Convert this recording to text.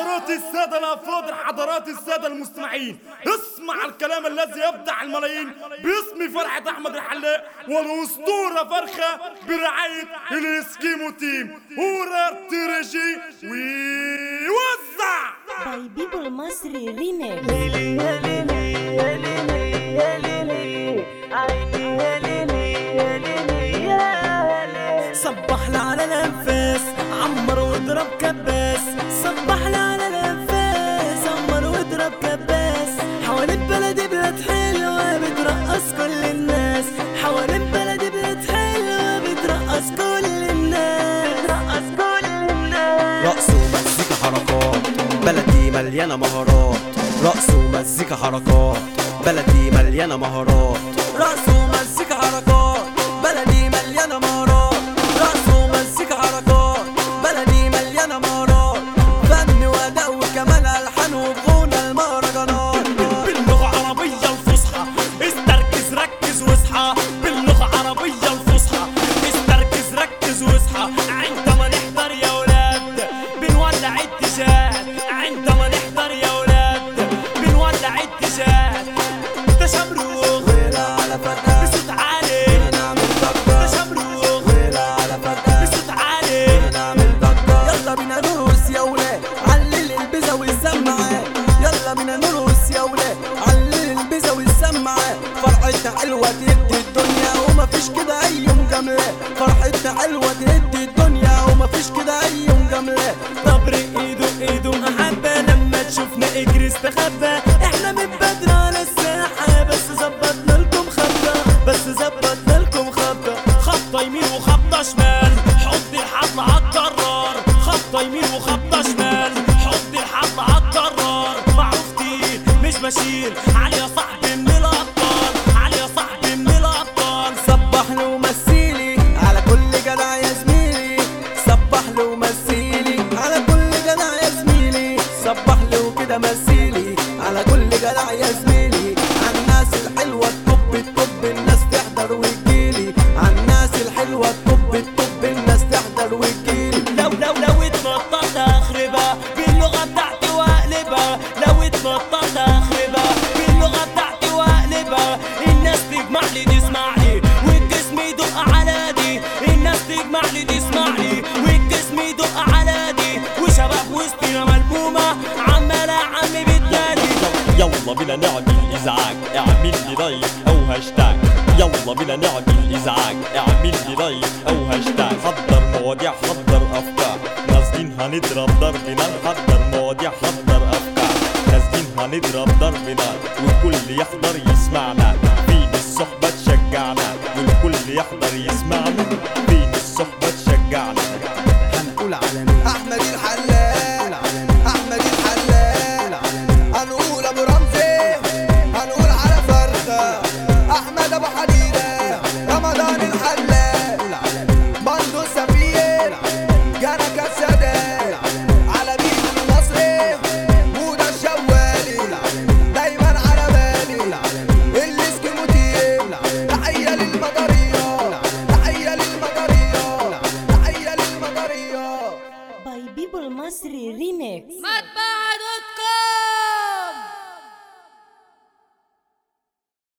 حضرات السادة الأفاضل حضرات السادة المستمعين اسمع الكلام الذي يبدع الملايين باسم فرحة أحمد الحلاق والأسطورة فرخة برعاية الإسكيمو تيم هورا ترجي ويوزع باي بيبل مصري ريميكس صبح على الانفاس عمر واضرب كباس صبح على الانفاس عمر واضرب كباس حوالين بلدي بلاد حلوه بترقص كل الناس حوالين بلدي بلاد حلوه بترقص كل الناس بترقص كل الناس رقص ومزيكا حركات بلدي مليانة مهارات رقص ومزيكا حركات بلدي مليانة مهارات رقص ومزيكا حركات بلدي مليانة مهارات رقص ومزيكا حركات بلدي مليانة مهارات فن وأداء وكمان ألحان وغنى المهرجانات باللغة العربية الفصحى استركز ركز واصحى باللغة العربية الفصحى استركز ركز واصحى عندما نحضر يا ولاد بنولع التيشيرت عندما نحضر يا ولاد بنولع التيشيرت تشمروخ ولا على فتاة بصوت عالي نعمل ضجة تشمروخ ولا على فتاة بصوت عالي نعمل ضجة يلا بينا نرقص يا ولاد علل البزة والسماعات يلا بينا نرقص يا ولاد علل البزة والسماعات فرحتنا حلوة تدي الدنيا ومفيش كده أي مجاملات فرحتنا حلوة تدي الدنيا ومفيش كده أي مجاملات طبرق ايده ايده محبة لما تشوفنا اجري استخبى احنا من بدري على الساحة بس ظبطنا لكم خطة بس ظبطنا لكم خطة خطة يمين وخطة شمال حط الحبل عالجرار خطة يمين وخطة شمال حط الحبل عالجرار معروف تقيل مش بشيل علي يا صاحبي من الابطال علي يا صاحبي من الابطال صبح له ومثيلي على كل جدع يا زميلي صبح له ومثيلي على كل جدع يا زميلي صبح له كده مثيلي على كل جدع يا زميلي على الناس الحلوة تطب تطب الناس تحضر وتجيلي على الناس الحلوة تطب تطب الناس تحضر وتجيلي لو لو لو اتنططت اخربها باللغه بتاعتي واقلبها لو اتنططت اخربها باللغه بتاعتي واقلبها الناس تجمع لي تسمع لي والجسم يدق على دي الناس تجمع لي تسمع لي والجسم يدق على دي وشباب وسطينا ملمومه عماله عمي بتنادي يلا بينا نعمل ازعاج اعمل لي لايك او هاشتاج يلا بينا نعمل ازعاج اعمل لي لايك او هاشتاج حضر مواضيع حضر افكار نازلين هنضرب ضرب نار حضر مواضيع حضر افكار نازلين هنضرب ضرب نار والكل يحضر يسمعنا فين الصحبة تشجعنا والكل يحضر يسمعنا فين